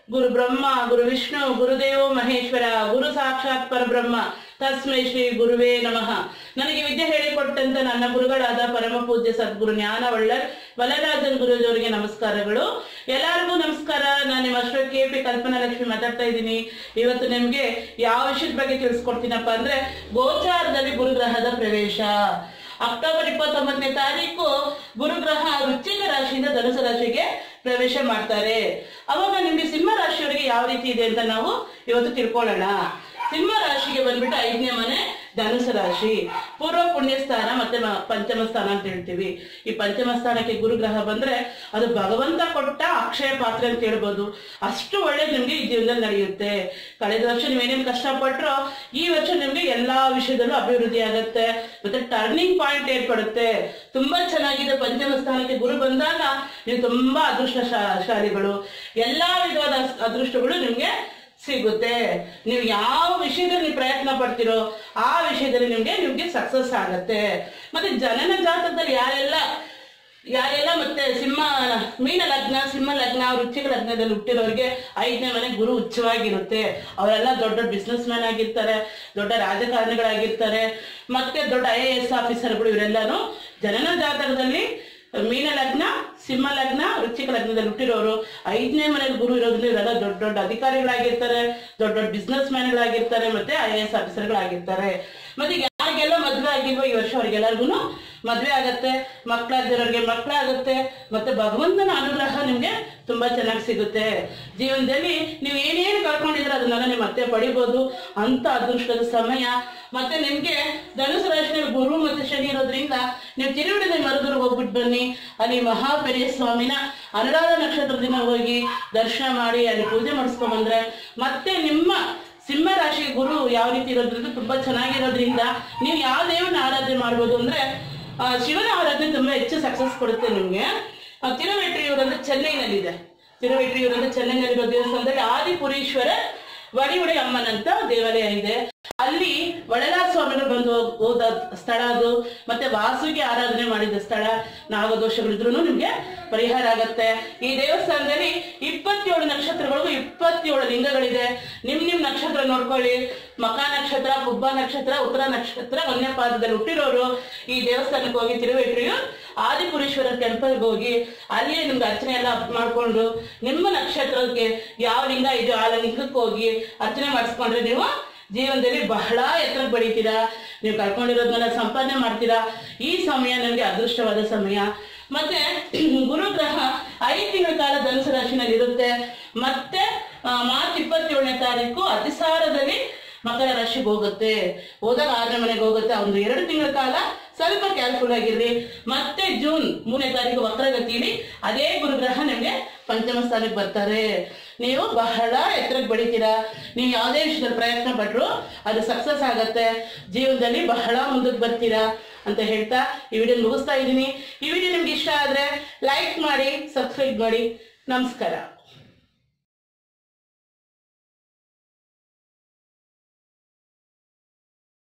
ಗುರು ಬ್ರಹ್ಮ ಗುರು ವಿಷ್ಣು ಗುರುದೇವೋ ಮಹೇಶ್ವರ ಗುರು ಸಾಕ್ಷಾತ್ ಪರಬ್ರಹ್ಮ ತಸ್ಮೈ ಶ್ರೀ ಗುರುವೇ ನಮಃ ನನಗೆ ವಿದ್ಯೆ ಹೇಳಿಕೊಟ್ಟಂತ ನನ್ನ ಗುರುಗಳಾದ ಪರಮ ಪೂಜ್ಯ ಸದ್ಗುರು ಜ್ಞಾನ ಒಳ್ಳರ್ ಬಲರಾಜನ್ ಗುರುಜವರಿಗೆ ನಮಸ್ಕಾರಗಳು ಎಲ್ಲರಿಗೂ ನಮಸ್ಕಾರ ನಾನು ನಿಮ್ಮ ಅಶ್ವ ಕೆ ಪಿ ಕಲ್ಪನಾ ಲಕ್ಷ್ಮಿ ಮಾತಾಡ್ತಾ ಇದ್ದೀನಿ ಇವತ್ತು ನಿಮ್ಗೆ ಯಾವ ವಿಷಯದ ಬಗ್ಗೆ ತಿಳಿಸ್ಕೊಡ್ತೀನಪ್ಪ ಅಂದ್ರೆ ಗೋಚಾರದಲ್ಲಿ ಗುರುಗ್ರಹದ ಪ್ರವೇಶ ಅಕ್ಟೋಬರ್ ಇಪ್ಪತ್ತೊಂಬತ್ತನೇ ತಾರೀಕು ಗುರುಗ್ರಹ ವೃಶ್ಚಿಕ ರಾಶಿಯಿಂದ ಧನುಸು ರಾಶಿಗೆ ಪ್ರವೇಶ ಮಾಡ್ತಾರೆ ಅವಾಗ ನಿಮ್ಗೆ ಸಿಂಹ ರಾಶಿಯವರಿಗೆ ಯಾವ ರೀತಿ ಇದೆ ಅಂತ ನಾವು ಇವತ್ತು ತಿಳ್ಕೊಳ್ಳೋಣ ಸಿಂಹ ರಾಶಿಗೆ ಬಂದ್ಬಿಟ್ಟು ಐದನೇ ಮನೆ ಧನುಸು ರಾಶಿ ಪೂರ್ವ ಪುಣ್ಯ ಸ್ಥಾನ ಮತ್ತೆ ಮ- ಪಂಚಮ ಸ್ಥಾನ ಅಂತ ಹೇಳ್ತೀವಿ ಈ ಪಂಚಮ ಸ್ಥಾನಕ್ಕೆ ಗುರುಗ್ರಹ ಬಂದ್ರೆ ಅದು ಭಗವಂತ ಕೊಟ್ಟ ಅಕ್ಷಯ ಪಾತ್ರೆ ಅಂತ ಹೇಳ್ಬೋದು ಅಷ್ಟು ಒಳ್ಳೇದು ನಿಮ್ಗೆ ಈ ಜೀವನದಲ್ಲಿ ನಡೆಯುತ್ತೆ ಕಳೆದ ವರ್ಷ ನೀವೇನೇನು ಕಷ್ಟಪಟ್ರೋ ಈ ವರ್ಷ ನಿಮ್ಗೆ ಎಲ್ಲಾ ವಿಷಯದಲ್ಲೂ ಅಭಿವೃದ್ಧಿ ಆಗುತ್ತೆ ಮತ್ತೆ ಟರ್ನಿಂಗ್ ಪಾಯಿಂಟ್ ಏರ್ಪಡುತ್ತೆ ತುಂಬಾ ಚೆನ್ನಾಗಿದೆ ಪಂಚಮ ಸ್ಥಾನಕ್ಕೆ ಗುರು ಬಂದಾಗ ನೀವು ತುಂಬಾ ಅದೃಷ್ಟಶಾಲಿಗಳು ಎಲ್ಲಾ ವಿಧವಾದ ಅಸ್- ಅದೃಷ್ಟಗಳು ನಿಮ್ಗೆ ಸಿಗುತ್ತೆ ನೀವು ಯಾವ ವಿಷಯದಲ್ಲಿ ನೀವು ಪ್ರಯತ್ನ ಪಡ್ತೀರೋ ಆ ವಿಷಯದಲ್ಲಿ ನಿಮ್ಗೆ ನಿಮ್ಗೆ ಸಕ್ಸಸ್ ಆಗತ್ತೆ ಮತ್ತೆ ಜನನ ಜಾತಕದಲ್ಲಿ ಯಾರೆಲ್ಲ ಯಾರೆಲ್ಲ ಮತ್ತೆ ಸಿಂಹ ಮೀನ ಲಗ್ನ ಸಿಂಹ ಲಗ್ನ ವೃಶ್ಚಿಕ ಲಗ್ನದಲ್ಲಿ ಹುಟ್ಟಿರೋರಿಗೆ ಐದನೇ ಮನೆ ಗುರು ಉಚ್ಚವಾಗಿರುತ್ತೆ ಅವರೆಲ್ಲ ದೊಡ್ಡ ದೊಡ್ಡ ಬಿಸ್ನೆಸ್ ಮ್ಯಾನ್ ಆಗಿರ್ತಾರೆ ದೊಡ್ಡ ರಾಜಕಾರಣಿಗಳಾಗಿರ್ತಾರೆ ಮತ್ತೆ ದೊಡ್ಡ ಐ ಎ ಎಸ್ ಆಫೀಸರ್ಗಳು ಇವರೆಲ್ಲಾನು ಜನನ ಜಾತಕದಲ್ಲಿ ಮೀನ ಲಗ್ನ ಸಿಂಹ ಲಗ್ನ ವೃಶ್ಚಿಕ ಲಗ್ನದಲ್ಲಿ ಹುಟ್ಟಿರೋರು ಐದನೇ ಮನೇಲಿ ಗುರು ಇರೋದ್ರಿಂದ ಇವರೆಲ್ಲ ದೊಡ್ಡ ದೊಡ್ಡ ಅಧಿಕಾರಿಗಳಾಗಿರ್ತಾರೆ ದೊಡ್ಡ ದೊಡ್ಡ ಬಿಸ್ನೆಸ್ ಮ್ಯಾನ್ಗಳಾಗಿರ್ತಾರೆ ಮತ್ತೆ ಐ ಎ ಎಸ್ ಆಫೀಸರ್ಗಳಾಗಿರ್ತಾರೆ ಮತ್ತೆ ಯಾರಿಗೆಲ್ಲ ಮದ್ವೆ ಆಗಿಲ್ವೋ ಈ ವರ್ಷ ಅವ್ರಿಗೆಲ್ಲರಿಗೂ ಮದ್ವೆ ಆಗತ್ತೆ ಮಕ್ಕಳಾಗದಿರೋರಿಗೆ ಮಕ್ಕಳಾಗುತ್ತೆ ಮತ್ತೆ ಭಗವಂತನ ಅನುಗ್ರಹ ನಿಮ್ಗೆ ತುಂಬಾ ಚೆನ್ನಾಗಿ ಸಿಗುತ್ತೆ ಜೀವನದಲ್ಲಿ ನೀವು ಏನೇನು ಕಳ್ಕೊಂಡಿದ್ರೆ ಅದನ್ನೆಲ್ಲ ನೀವು ಮತ್ತೆ ಪಡಿಬೋದು ಅಂತ ಅದೃಷ್ಟದ ಸಮಯ ಮತ್ತೆ ನಿಮ್ಗೆ ಧನುಸು ರಾಶಿಯಲ್ಲಿ ಗುರು ಮತ್ತೆ ಶನಿ ಇರೋದ್ರಿಂದ ನೀವು ತಿರುವಿಡದೆ ಮರುದೂರು ಹೋಗ್ಬಿಟ್ಟು ಬನ್ನಿ ಅಲ್ಲಿ ಮಹಾಪೆರಿಯ ಸ್ವಾಮಿನ ಅನುರಾಧ ನಕ್ಷತ್ರ ದಿನ ಹೋಗಿ ದರ್ಶನ ಮಾಡಿ ಅಲ್ಲಿ ಪೂಜೆ ಮಾಡಿಸ್ಕೊಂಡ್ ಬಂದ್ರೆ ಮತ್ತೆ ನಿಮ್ಮ ಸಿಂಹ ರಾಶಿ ಗುರು ಯಾವ ರೀತಿ ಇರೋದ್ರಿಂದ ತುಂಬಾ ಚೆನ್ನಾಗಿರೋದ್ರಿಂದ ನೀವು ಯಾವ ದೇವನ ಆರಾಧನೆ ಮಾಡ್ಬೋದು ಅಂದ್ರೆ ಆ, ಶಿವನ ಆರಾಧನೆ ತುಂಬಾ ಹೆಚ್ಚು ಸಕ್ಸಸ್ ಕೊಡುತ್ತೆ ನಿಮ್ಗೆ ಆ, ತಿರುವೆಟ್ರಿಯೂರ್ ಅಂದ್ರೆ ಚೆನ್ನೈನಲ್ಲಿದೆ ತಿರುವೆಟ್ರಿಯೂರ್ ಅಂದ್ರೆ ಚೆನ್ನೈನಲ್ಲಿರೋ ದೇವಸ್ಥಾನದಲ್ಲಿ ಆದಿಪುರೀಶ್ವರ ವಡಿವಡಿ ಅಮ್ಮನಂತ ದೇವಾಲಯ ಇದೆ ಅಲ್ಲಿ ಒಳಲಾರ ಸ್ವಾಮಿಗಳು ಬಂದು ಹೋಗ್- ಹೋದ ಸ್ಥಳ ಅದು ಮತ್ತೆ ವಾಸುಗೆ ಆರಾಧನೆ ಮಾಡಿದ ಸ್ಥಳ ನಾಗದೋಷಗಳಿದ್ರು ನಿಮ್ಗೆ ಪರಿಹಾರ ಆಗತ್ತೆ ಈ ದೇವಸ್ಥಾನದಲ್ಲಿ ಇಪ್ಪತ್ತೇಳು ನಕ್ಷತ್ರಗಳಿಗೂ ಇಪ್ಪತ್ತೇಳು ಲಿಂಗಗಳಿದೆ ನಿಮ್ ನಿಮ್ ನಕ್ಷತ್ರ ನೋಡ್ಕೊಳ್ಳಿ ಮಕ ನಕ್ಷತ್ರ ಕುಬ್ಬ ನಕ್ಷತ್ರ ಉತ್ತರ ನಕ್ಷತ್ರ ಒಂದನೇ ಪಾದದಲ್ಲಿ ಹುಟ್ಟಿರೋರು ಈ ದೇವಸ್ಥಾನಕ್ಕೆ ಹೋಗಿ ತಿರುವೆಟ್ರಿಯು ಆದಿಪುರೀಶ್ವರ ಟೆಂಪಲ್ಗೆ ಹೋಗಿ ಅಲ್ಲಿ ನಿಮ್ಗೆ ಅರ್ಚನೆ ಎಲ್ಲ ಮಾಡ್ಕೊಂಡು ನಿಮ್ಮ ನಕ್ಷತ್ರಕ್ಕೆ ಯಾವ ಲಿಂಗ ಇದೆಯೋ ಆ ಲಿಂಗಕ್ಕೆ ಹೋಗಿ ಅರ್ಚನೆ ಮಾಡಿಸ್ಕೊಂಡ್ರೆ ನೀವು ಜೀವನದಲ್ಲಿ ಬಹಳ ಎತ್ತರಕ್ಕೆ ಬೆಳಿತೀರಾ ನೀವು ಕಳ್ಕೊಂಡಿರೋದನ್ನೆಲ್ಲ ಸಂಪಾದನೆ ಮಾಡ್ತೀರಾ ಈ ಸಮಯ ನಿಮಗೆ ಅದೃಷ್ಟವಾದ ಸಮಯ ಮತ್ತೆ ಗುರುಗ್ರಹ ಐದು ತಿಂಗಳ ಕಾಲ ಧನುಸು ರಾಶಿನಲ್ಲಿ ಇರುತ್ತೆ ಮತ್ತೆ ಆ, ಮಾರ್ಚ್ ಇಪ್ಪತ್ತೇಳನೇ ತಾರೀಕು ಅತಿಸಾರದಲ್ಲಿ ಮಕರ ರಾಶಿಗೆ ಹೋಗುತ್ತೆ ಹೋದಾಗ ಆರನೇ ಮನೆಗೆ ಹೋಗುತ್ತೆ ಒಂದು ಎರಡು ತಿಂಗಳ ಕಾಲ ಸ್ವಲ್ಪ ಕೇರ್ಫುಲ್ ಆಗಿರ್ರಿ ಮತ್ತೆ ಜೂನ್ ಮೂರನೇ ತಾರೀಕು ವಕ್ರಗತಿಯಲ್ಲಿ ಅದೇ ಗುರುಗ್ರಹ ನಿಮಗೆ ಪಂಚಮ ಸ್ಥಾನಕ್ಕೆ ಬರ್ತಾರೆ ನೀವು ಬಹಳ ಎತ್ತರಕ್ಕೆ ಬೆಳಿತೀರಾ ನೀವು ಯಾವುದೇ ವಿಷಯದಲ್ಲಿ ಪ್ರಯತ್ನ ಪಟ್ರು ಅದು ಸಕ್ಸಸ್ ಆಗತ್ತೆ ಜೀವನದಲ್ಲಿ ಬಹಳ ಮುಂದಕ್ಕೆ ಬರ್ತೀರಾ ಅಂತ ಹೇಳ್ತಾ ಈ ವಿಡಿಯೋ ಮುಗಿಸ್ತಾ ಇದ್ದೀನಿ ಈ ವಿಡಿಯೋ ನಿಮ್ಗೆ ಇಷ್ಟ ಆದ್ರೆ ಲೈಕ್ ಮಾಡಿ ಸಬ್ಸ್ಕ್ರೈಬ್ ಮಾಡಿ ನಮಸ್ಕಾರ